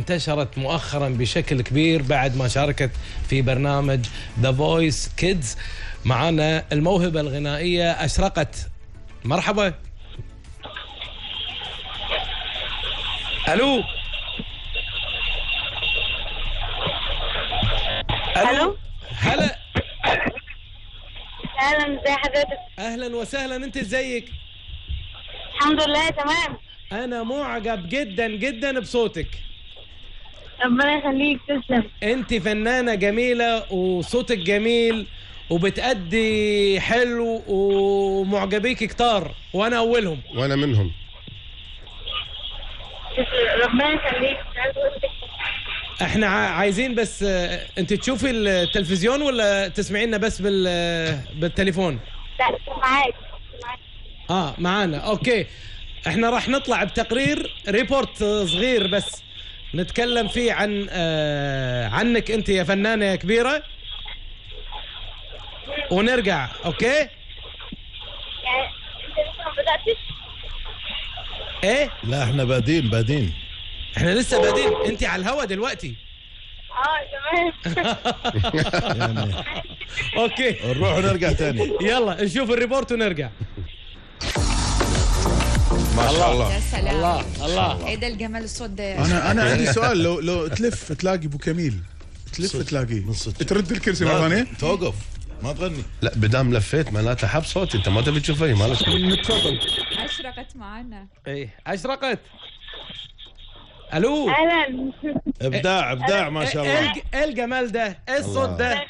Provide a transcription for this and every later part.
انتشرت مؤخرا بشكل كبير بعد ما شاركت في برنامج ذا فويس كيدز معنا الموهبة الغنائية أشرقت مرحبا ألو ألو. هلا اهلا ازي حضرتك اهلا وسهلا انت ازيك الحمد لله تمام انا معجب جدا جدا بصوتك ربنا يخليك تسلم انت فنانة جميلة وصوتك جميل وبتأدي حلو ومعجبيك كتار وانا اولهم وانا منهم ربنا يخليك مش عايز أقول لك. احنا ع- عايزين بس آه، انت تشوفي التلفزيون ولا تسمعينا بس بال آه، بالتليفون لا معاك معاك. اه معانا اوكي احنا راح نطلع بتقرير ريبورت آه، صغير بس نتكلم فيه عن آه عنك انت يا فنانة يا كبيرة ونرجع اوكي يعني انت لسه ما بداتش ايه لا احنا بادين بادين احنا لسه بادين انت على الهوا دلوقتي اه تمام يعني اوكي نروح ونرجع تاني يلا نشوف الريبورت ونرجع ما شاء الله يا سلام الله الله ايه ده الجمال الصوت ده انا انا عندي سؤال لو لو تلف تلاقي ابو كميل تلف صوت- تلاقيه من صوت. ترد الكرسي مره ثانيه توقف ما تغني لا بدام لفيت معناته حب صوتي انت ما تبي تشوفي مالك تفضل اشرقت معنا ايه اشرقت الو اهلا ابداع ابداع ما شاء ايه الله الج- إيه الجمال ده ايه الصوت الله. ده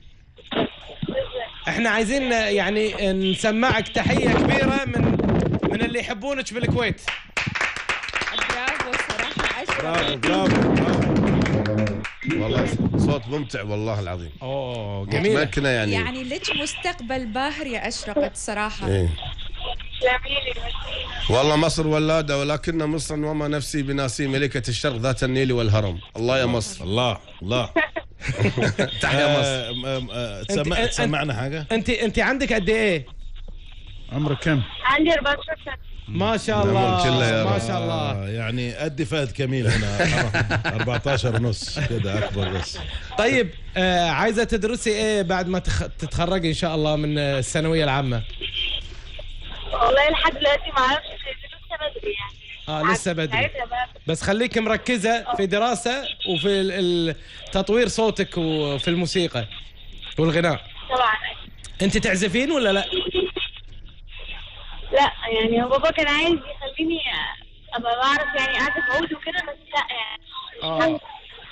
احنا عايزين يعني نسمعك تحية كبيرة من من اللي يحبونك بالكويت برافو صراحه برافو اشرقت برافو برافو. والله صوت ممتع والله العظيم اوه جميل متمكنه يعني, يعني لك مستقبل باهر يا اشرقت صراحه إيه. جميل والله مصر ولاده ولكن مصر وما نفسي بناسي ملكه الشرق ذات النيل والهرم الله يا مصر الله الله تحيا مصر آه، آه، آه، تسمع أنت- أنت- تسمعنا حاجه انت انت عندك قد ايه عمرك كم؟ عندي 14 سنه ما شاء نعم، الله كله يا ما رب. شاء الله آه، يعني قد فهد كميل هنا 14 ونص كده اكبر بس طيب آه عايزة تدرسي ايه بعد ما تخ... تتخرجي ان شاء الله من آه، الثانوية العامة والله لحد دلوقتي ما اعرفش لسه بدري يعني اه لسه بدري ساعتها بقى بس خليك مركزة في دراسة وفي ال- ال- تطوير صوتك وفي الموسيقى والغناء طبعا انت تعزفين ولا لا لا يعني هو بابا كان عايز يخليني ابقى بعرف يعني اعزف عود وكده بس لا يعني اه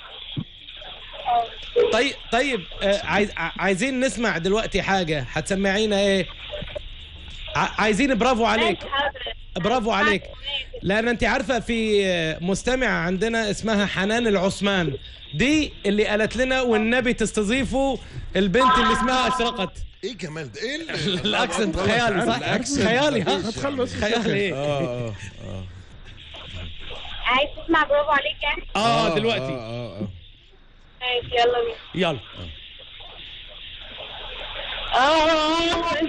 طيب طيب آه عايز ع- عايزين نسمع دلوقتي حاجة هتسمعينا ايه ع- عايزين برافو عليك ماشي، حاضر. برافو عليك لان انت عارفه في مستمعه عندنا اسمها حنان العثمان دي اللي قالت لنا والنبي تستضيفوا البنت اللي اسمها اشرقت ايه جمال ده ايه ال- الاكسنت خيالي صح خيالي ها هتخلص خيالي ايه اه اه عايز تسمع برافو عليك يعني اه دلوقتي اه اه ماشي يلا بينا يلا آه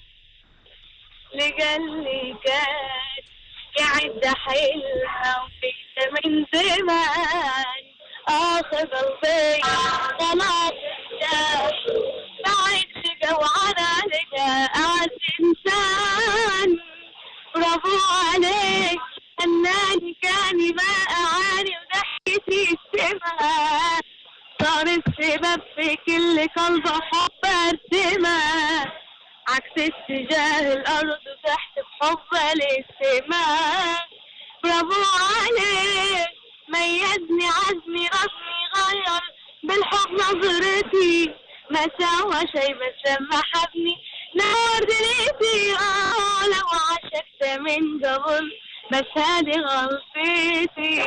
لجلي كان يعد حيلها وفيت من زمان آخر قلبي خلاص انتهى بعد جوعانة لك أعز إنسان برافو عليك فناني كان ما أعاني وضحكتي السما صار السبب في كل قلب حب ارتمى عكس اتجاه الأرض تحت بحب السماء برافو عليك ميزني عزمي رسمي غير بالحب نظرتي ما سوى شي بس لما حبني نور دنيتي اه لو عشقت من قبل بس هذه غلطتي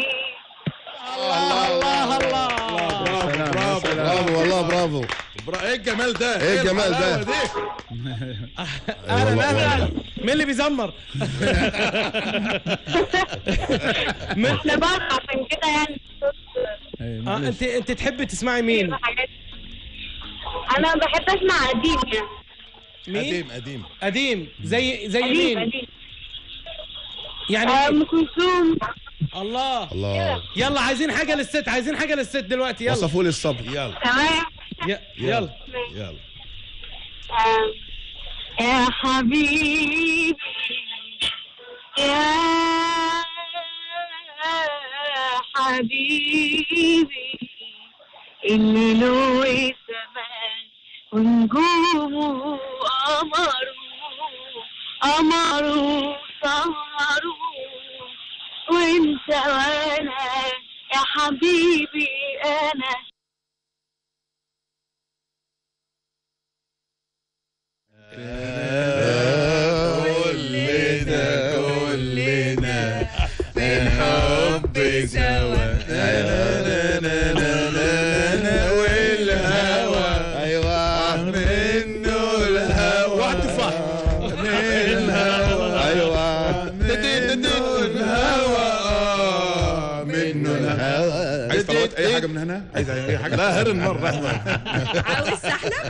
الله الله الله برافو برافو برافو والله برافو برا- ايه الجمال ده إيه الجمال ده؟ الحلاوة دي؟ اهلا اهلا مين اللي بيزمر من احنا بره عشان كده يعني الصوت إيه، آه انت انت تحبي تسمعي مين حاجات انا بحب اسمع قديم يعني مين قديم قديم قديم زي زي قديم مين قديم يعني آه، ام كلثوم الله الله يلا عايزين حاجه للست عايزين حاجه للست دلوقتي يلا وصفوا لي الصبر يلا تمام ي- يلا يلا آه، يا حبيبي يا حبيبي الليل والسماء ونجومه قمره قمره سهره وانت وانا يا حبيبي انا كلنا كلنا من حب سوا والهوى ايوه منه الهوى واحد تفاح من الهوى ايوه منه الهوى منه الهوى عايز طلبات اي حاجه من هنا عايز اي حاجه لا هرن مرة احنا عاوز سحلب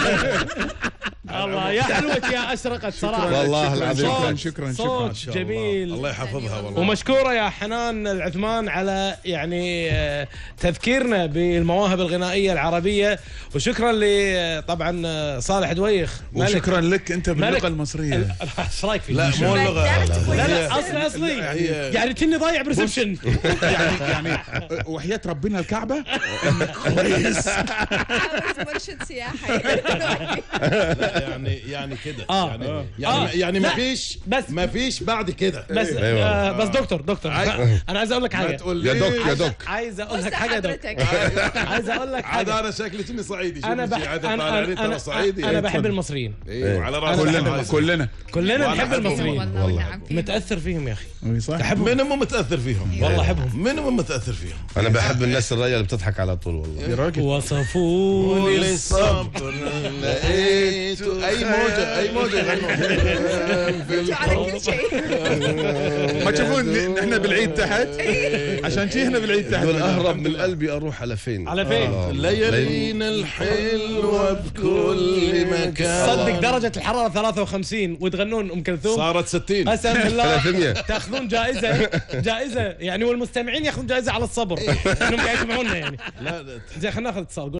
الله يا حلوة يا اشرقت صراحه والله العظيم شكرا صوت- شكرا صوت شكرا جميل الله يحفظها والله ومشكورة يا حنان العثمان على يعني آه، تذكيرنا بالمواهب الغنائية العربية وشكرا ل طبعا آه، صالح دويخ ملك. وشكرا لك انت ملك. باللغه المصريه ال- ايش رايك فيه؟ لا مو اللغة بدأت لا هي- لا اصلي اصلي هي- يعني كني ضايع بريسبشن يعني يعني وحياه ربنا الكعبه انك كويس عاوز مرشد سياحي لا يعني يعني كده آه. يعني آه. يعني يعني لا. ما فيش بس- ما فيش بعد كده بس أيوة. آه بس دكتور دكتور انا عايز اقول لك ما حاجه تقول يا لي دوك يا دوك عايز اقول بص لك حاجه يا دوك حضرتك عايز اقول لك عاد حاجه انا شكلي اني صعيدي انا شوف بح... شي عاد انا طالع لي انا, ترى أنا, صعيدي أنا بحب المصريين ايوه على راسي كلنا عايز. كلنا كلنا وأنا نحب أحبهم المصريين والله ونعم فيهم. متاثر فيهم يا اخي أي صح من مو متاثر فيهم والله احبهم من مو متاثر فيهم انا بحب الناس الرايه اللي بتضحك على طول والله يا راجل وصفوني وللصبر لقيت اي موجه اي موجه يغنون انتوا على كل شيء ما تشوفون احنا بالعيد تحت عشان شي احنا بالعيد تحت دول اهرب من قلبي اروح على فين على فين؟ آه. ليالينا الحلوه بكل مكان صدق درجة الحرارة 53 وتغنون ام كلثوم صارت 60 قسم بالله 300 تاخذون جائزة جائزة يعني والمستمعين ياخذون جائزة على الصبر انهم قاعد يسمعونا يعني لا لا زين خلينا ناخذ اتصال